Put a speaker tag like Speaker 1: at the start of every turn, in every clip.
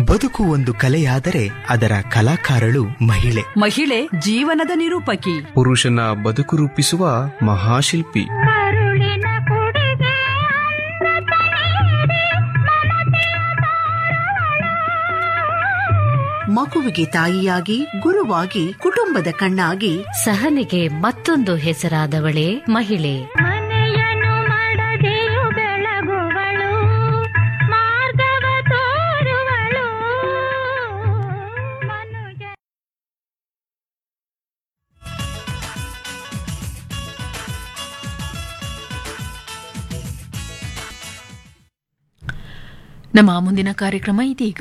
Speaker 1: ಬದುಕು ಒಂದು ಕಲೆಯಾದರೆ ಅದರ ಕಲಾಕಾರಳು ಮಹಿಳೆ
Speaker 2: ಮಹಿಳೆ ಜೀವನದ ನಿರೂಪಕಿ
Speaker 3: ಪುರುಷನ ಬದುಕು ರೂಪಿಸುವ ಮಹಾಶಿಲ್ಪಿ
Speaker 4: ಕರುಳಿನ ಕುಡಿಗೆ ಅಮೃತ ನೀಡಿ ಮಮತೆಯ
Speaker 5: ಮಗುವಿಗೆ ತಾಯಿಯಾಗಿ ಗುರುವಾಗಿ ಕುಟುಂಬದ ಕಣ್ಣಾಗಿ
Speaker 6: ಸಹನೆಗೆ ಮತ್ತೊಂದು ಹೆಸರಾದವಳೇ ಮಹಿಳೆ
Speaker 4: ಮನೆಯನ್ನು ಮಾಡದೆಯು ಬೆಳಗುವಳು ಮಾರ್ಗವ ತೋರುವಳು ಮನುಜ
Speaker 2: ನಮ್ಮ ಮುಂದಿನ ಕಾರ್ಯಕ್ರಮ ಇದೀಗ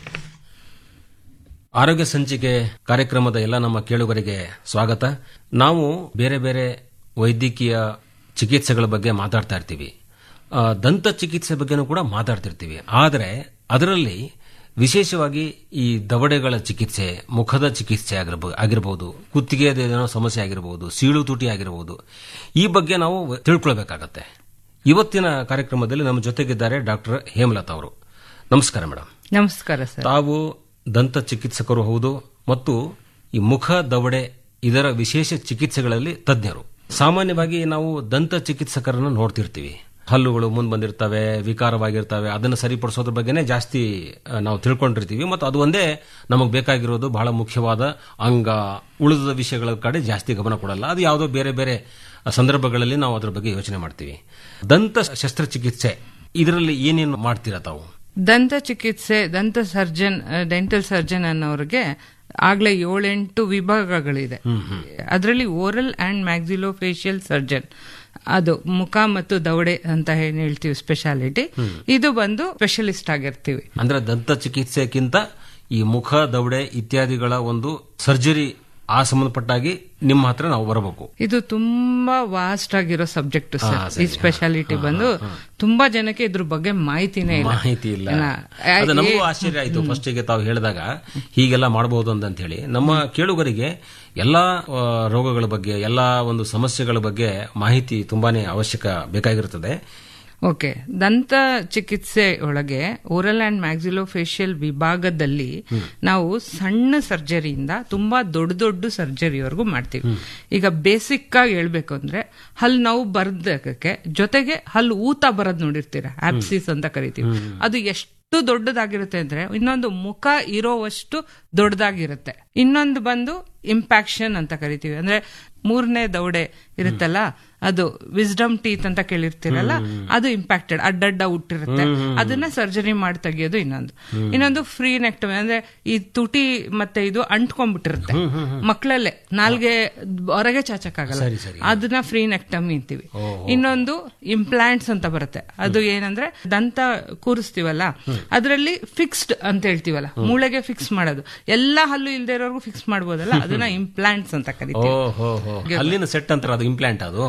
Speaker 7: ಆರೋಗ್ಯ ಸಂಚಿಕೆ ಕಾರ್ಯಕ್ರಮದ ಎಲ್ಲ ನಮ್ಮ ಕೇಳುಗರಿಗೆ ಸ್ವಾಗತ ನಾವು ಬೇರೆ ಬೇರೆ ವೈದ್ಯಕೀಯ ಚಿಕಿತ್ಸೆಗಳ ಬಗ್ಗೆ ಮಾತಾಡ್ತಾ ಇರ್ತೀವಿ ಆ, ದಂತ ಚಿಕಿತ್ಸೆ ಬಗ್ಗೆನೂ ಕೂಡ ಮಾತಾಡ್ತಿರ್ತೀವಿ ಆದರೆ ಅದರಲ್ಲಿ ವಿಶೇಷವಾಗಿ ಈ ದವಡೆಗಳ ಚಿಕಿತ್ಸೆ ಮುಖದ ಚಿಕಿತ್ಸೆ ಆಗಿರ್ಬೋದು ಆಗಿರ್ಬೋದು ಕುತ್ತಿಗೆದ ಏನೋ ಸಮಸ್ಯೆ ಆಗಿರ್ಬೋದು ಸೀಳು ತುಟಿ ಆಗಿರ್ಬೋದು ಈ ಬಗ್ಗೆ ನಾವು ತಿಳ್ಕೊಳ್ಬೇಕಾಗತ್ತೆ ಇವತ್ತಿನ ಕಾರ್ಯಕ್ರಮದಲ್ಲಿ ನಮ್ಮ ಜೊತೆಗಿದ್ದಾರೆ ಡಾಕ್ಟರ್ ಹೇಮಲತಾ ಅವರು ನಮಸ್ಕಾರ ಮೇಡಮ್
Speaker 8: ನಮಸ್ಕಾರ ಸರ್
Speaker 7: ತಾವು ದಂತ ಚಿಕಿತ್ಸಕರು ಹೌದು ಮತ್ತು ಈ ಮುಖ ದವಡೆ ಇದರ ವಿಶೇಷ ಚಿಕಿತ್ಸೆಗಳಲ್ಲಿ ತಜ್ಞರು ಸಾಮಾನ್ಯವಾಗಿ ನಾವು ದಂತ ಚಿಕಿತ್ಸಕರನ್ನು ನೋಡ್ತಿರ್ತೀವಿ ಹಲ್ಲುಗಳು ಮುಂದೆ ಬಂದಿರ್ತವೆ ವಿಕಾರವಾಗಿರ್ತವೆ ಅದನ್ನು ಸರಿಪಡಿಸೋದ್ರ ಬಗ್ಗೆನೇ ಜಾಸ್ತಿ ಆ, ನಾವು ತಿಳ್ಕೊಂಡಿರ್ತೀವಿ ಮತ್ತು ಅದು ಒಂದೇ ನಮಗೆ ಬೇಕಾಗಿರೋದು ಬಹಳ ಮುಖ್ಯವಾದ ಅಂಗ ಉಳಿದ ವಿಷಯಗಳ ಕಡೆ ಜಾಸ್ತಿ ಗಮನ ಕೊಡಲ್ಲ ಅದು ಯಾವುದೋ ಬೇರೆ ಬೇರೆ ಸಂದರ್ಭಗಳಲ್ಲಿ ನಾವು ಅದರ ಬಗ್ಗೆ ಯೋಚನೆ ಮಾಡ್ತೀವಿ ದಂತ ಶಸ್ತ್ರಚಿಕಿತ್ಸೆ ಇದರಲ್ಲಿ ಏನೇನು ಮಾಡ್ತೀರಾ ತಾವು
Speaker 8: ದಂತ ಚಿಕಿತ್ಸೆ ದಂತ ಸರ್ಜನ್ ಡೆಂಟಲ್ ಸರ್ಜನ್ ಅನ್ನೋರಿಗೆ ಆಗ್ಲೇ ಏಳೆಂಟು ವಿಭಾಗಗಳಿದೆ ಅದರಲ್ಲಿ oral and maxillofacial surgeon ಅದು ಮುಖ ಮತ್ತು ದವಡೆ ಅಂತ ಏನ್ ಹೇಳ್ತೀವಿ ಸ್ಪೆಷಾಲಿಟಿ ಇದು ಬಂದು ಸ್ಪೆಷಲಿಸ್ಟ್ ಆಗಿರ್ತೀವಿ
Speaker 7: ಅಂದ್ರೆ ದಂತ ಚಿಕಿತ್ಸೆಕ್ಕಿಂತ ಈ ಮುಖ ದವಡೆ ಇತ್ಯಾದಿಗಳ ಒಂದು ಸರ್ಜರಿ ಆ ಸಂಬಂಧಪಟ್ಟಾಗಿ ನಿಮ್ಮ ಹತ್ರ ನಾವು ಬರಬೇಕು
Speaker 8: ಇದು ತುಂಬಾ ವಾಸ್ಟ್ ಆಗಿರೋ ಸಬ್ಜೆಕ್ಟ್
Speaker 7: ಹಾ,
Speaker 8: ಸರ್
Speaker 7: ಸರಿ.
Speaker 8: ಈ ಸ್ಪೆಷಾಲಿಟಿ ಬಂದು ತುಂಬಾ ಜನಕ್ಕೆ ಇದ್ರ ಬಗ್ಗೆ ಮಾಹಿತಿನೇ ಇಲ್ಲ
Speaker 7: ಮಾಹಿತಿ ಇಲ್ಲ
Speaker 8: ಏನ,
Speaker 7: ಅದು ನಮಗೂ
Speaker 8: ಏ-
Speaker 7: ಆಶ್ಚರ್ಯ ಆಯ್ತು ಫಸ್ಟ್ ಗೆ ತಾವು ಹೇಳಿದಾಗ ಹೀಗೆಲ್ಲ ಮಾಡಬಹುದು ಅಂತ ಹೇಳಿ ನಮ್ಮ ಕೇಳುಗರಿಗೆ ಎಲ್ಲಾ ಆ, ರೋಗಗಳ ಬಗ್ಗೆ ಎಲ್ಲಾ ಒಂದು ಸಮಸ್ಯೆಗಳ ಬಗ್ಗೆ ಮಾಹಿತಿ ತುಂಬಾನೇ ಅವಶ್ಯಕ ಬೇಕಾಗಿರುತ್ತದೆ
Speaker 8: ಓಕೆ ದಂತ ಚಿಕಿತ್ಸೆ ಒಳಗೆ ಓರಲ್ ಅಂಡ್ ಮ್ಯಾಕ್ಸಿಲೋ ಫೇಶಿಯಲ್ ವಿಭಾಗದಲ್ಲಿ ನಾವು ಸಣ್ಣ ಸರ್ಜರಿಯಿಂದ ತುಂಬಾ ದೊಡ್ಡ ದೊಡ್ಡ ಸರ್ಜರಿವರೆಗೂ ಮಾಡ್ತೀವಿ ಈಗ ಬೇಸಿಕ್ ಆಗಿ ಹೇಳ್ಬೇಕು ಅಂದ್ರೆ ಹಲ್ಲು ನೋವು ಬರ್ದಕ್ಕೆ ಜೊತೆಗೆ ಹಲ್ಲು ಊತ ಬರೋದ್ ನೋಡಿರ್ತೀರ ಆಪ್ಸಿಸ್ ಅಂತ ಕರಿತೀವಿ ಅದು ಎಷ್ಟು ದೊಡ್ಡದಾಗಿರುತ್ತೆ ಅಂದ್ರೆ ಇನ್ನೊಂದು ಮುಖ ಇರೋವಷ್ಟು ದೊಡ್ಡದಾಗಿರುತ್ತೆ ಇನ್ನೊಂದು ಬಂದು ಇಂಪ್ಯಾಕ್ಷನ್ ಅಂತ ಕರಿತೀವಿ ಅಂದ್ರೆ ಮೂರನೇ ದೌಡೆ ಇರುತ್ತಲ್ಲ ಅದು ವಿಸ್ಡಮ್ ಟೀತ್ ಅಂತ ಕೇಳಿರ್ತೀರಲ್ಲ ಅದು ಇಂಪ್ಯಾಕ್ಟೆಡ್ ಅಡ್ಡಡ್ಡ ಹುಟ್ಟಿರುತ್ತೆ ಅದನ್ನ ಸರ್ಜರಿ ಮಾಡಿ ತೆಗಿಯೋದು ಇನ್ನೊಂದು ಇನ್ನೊಂದು ಫ್ರೀ ನೆಕ್ಟಮಿ ಅಂದ್ರೆ ಈ ತುಟಿ ಮತ್ತೆ ಇದು ಅಂಟ್ಕೊಂಡ್ಬಿಟ್ಟಿರುತ್ತೆ ಮಕ್ಕಳಲ್ಲೇ ನಾಲ್ಗೆ ಹೊರಗೆ ಚಾಚಕ್ಕಾಗಲ್ಲ ಅದನ್ನ ಫ್ರೀ ನೆಕ್ಟಮಿ ಅಂತೀವಿ ಇನ್ನೊಂದು ಇಂಪ್ಲಾಂಟ್ಸ್ ಅಂತ ಬರುತ್ತೆ ಅದು ಏನಂದ್ರೆ ದಂತ ಕೂರಿಸ್ತೀವಲ್ಲ ಅದರಲ್ಲಿ ಫಿಕ್ಸ್ಡ್ ಅಂತ ಹೇಳ್ತೀವಲ್ಲ ಮೂಳೆಗೆ ಫಿಕ್ಸ್ ಮಾಡೋದು ಎಲ್ಲಾ ಹಲ್ಲು ಇಲ್ದೇ ಇರೋರ್ಗು ಫಿಕ್ಸ್ ಮಾಡ್ಬೋದಲ್ಲ ಅದನ್ನ ಇಂಪ್ಲಾಂಟ್ಸ್ ಅಂತ ಕರಿತೀವಿ
Speaker 7: ಓಹೋ ಅಲ್ಲಿನ ಸೆಟ್ ಅಂತಾರೆ ಅದು ಇಂಪ್ಲಾಂಟ್ ಅದು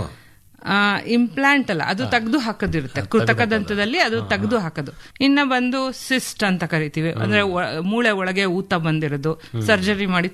Speaker 8: ಇಂಪ್ಲಾಂಟ್ ಅಲ್ಲ ಅದು ತೆಗೆದು ಹಾಕೋದಿರುತ್ತೆ ಕೃತಕ ದಂತದಲ್ಲಿ ಅದು ತೆಗೆದು ಹಾಕೋದು ಇನ್ನ ಬಂದು ಸಿಸ್ಟ್ ಅಂತ ಕರಿತೀವಿ ಅಂದ್ರೆ ಒ- ಮೂಳೆ ಒಳಗೆ ಊತ ಬಂದಿರೋದು ಸರ್ಜರಿ ಮಾಡಿ